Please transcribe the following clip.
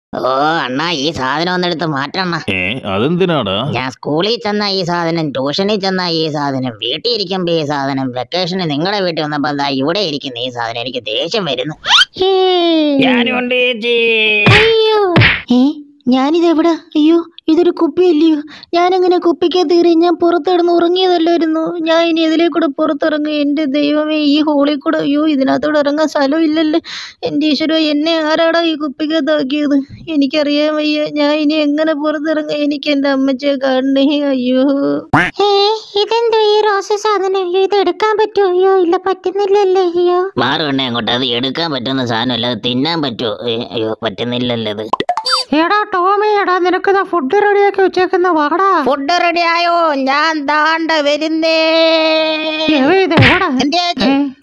ഓ അണ്ണാ ഈ സാധനം ഒന്നെടുത്ത് മാറ്റണ്ണ ഏ അതെന്തിനാടാ ഞാൻ സ്കൂളിൽ ചെന്ന ഈ സാധനം ട്യൂഷനിൽ ചെന്ന ഈ സാധനം വീട്ടിൽ ഇരിക്കുമ്പോ ഈ സാധനം വെക്കേഷന് നിങ്ങളുടെ വീട്ടിൽ വന്നപ്പോ ദാ ഇവിടെ ഇരിക്കുന്ന ഈ സാധനം എനിക്ക് ദേഷ്യം വരുന്നു ഞാനുണ്ട് ചേച്ചി അയ്യോ ഏ ഞാനിത് എവിടെ അയ്യോ ഇതൊരു കുപ്പിയല്ലയോ ഞാനെങ്ങനെ കുപ്പിക്കകത്ത് കയറി ഞാൻ പുറത്തിടന്ന് ഉറങ്ങിയതല്ലായിരുന്നു ഞാൻ ഇനി ഇതിലേ കൂടെ പുറത്തിറങ്ങും എൻ്റെ ദൈവമേ ഈ ഹോളിൽ കൂടെ അയ്യോ ഇതിനകത്തൂടെ ഇറങ്ങാൻ സ്ഥലമില്ലല്ലോ എൻ്റെ ഈശ്വര എന്നെ ആരാടാ ഈ കുപ്പിക്കകത്താക്കിയത് എനിക്കറിയാൻ വയ്യ ഞാൻ ഇനി എങ്ങനെ പുറത്തിറങ്ങും എനിക്ക് എൻ്റെ അമ്മച്ചിയെ കാണണേ അയ്യോ ഇതെന്തോ ഈ റോസ സാധനം ഇത് എടുക്കാൻ പറ്റുമോ അയ്യോ ഇല്ല പറ്റുന്നില്ലല്ലേ അയ്യോ മാറുകണ്ണേ അങ്ങോട്ട് അത് എടുക്കാൻ പറ്റുന്ന സാധനമല്ല അത് തിന്നാൻ പറ്റുമോ ഏ, അയ്യോ പറ്റുന്നില്ലല്ലോ ഇത് എടാ ടോമി എടാ നിനക്ക് ഫുഡ് റെഡിയാക്കി വെച്ചേക്കുന്ന വാടാ ഫുഡ് റെഡി ആയോ ഞാൻ താണ്ട വരുന്നേ ഇത് എവിടാ എന്തേ ഏ,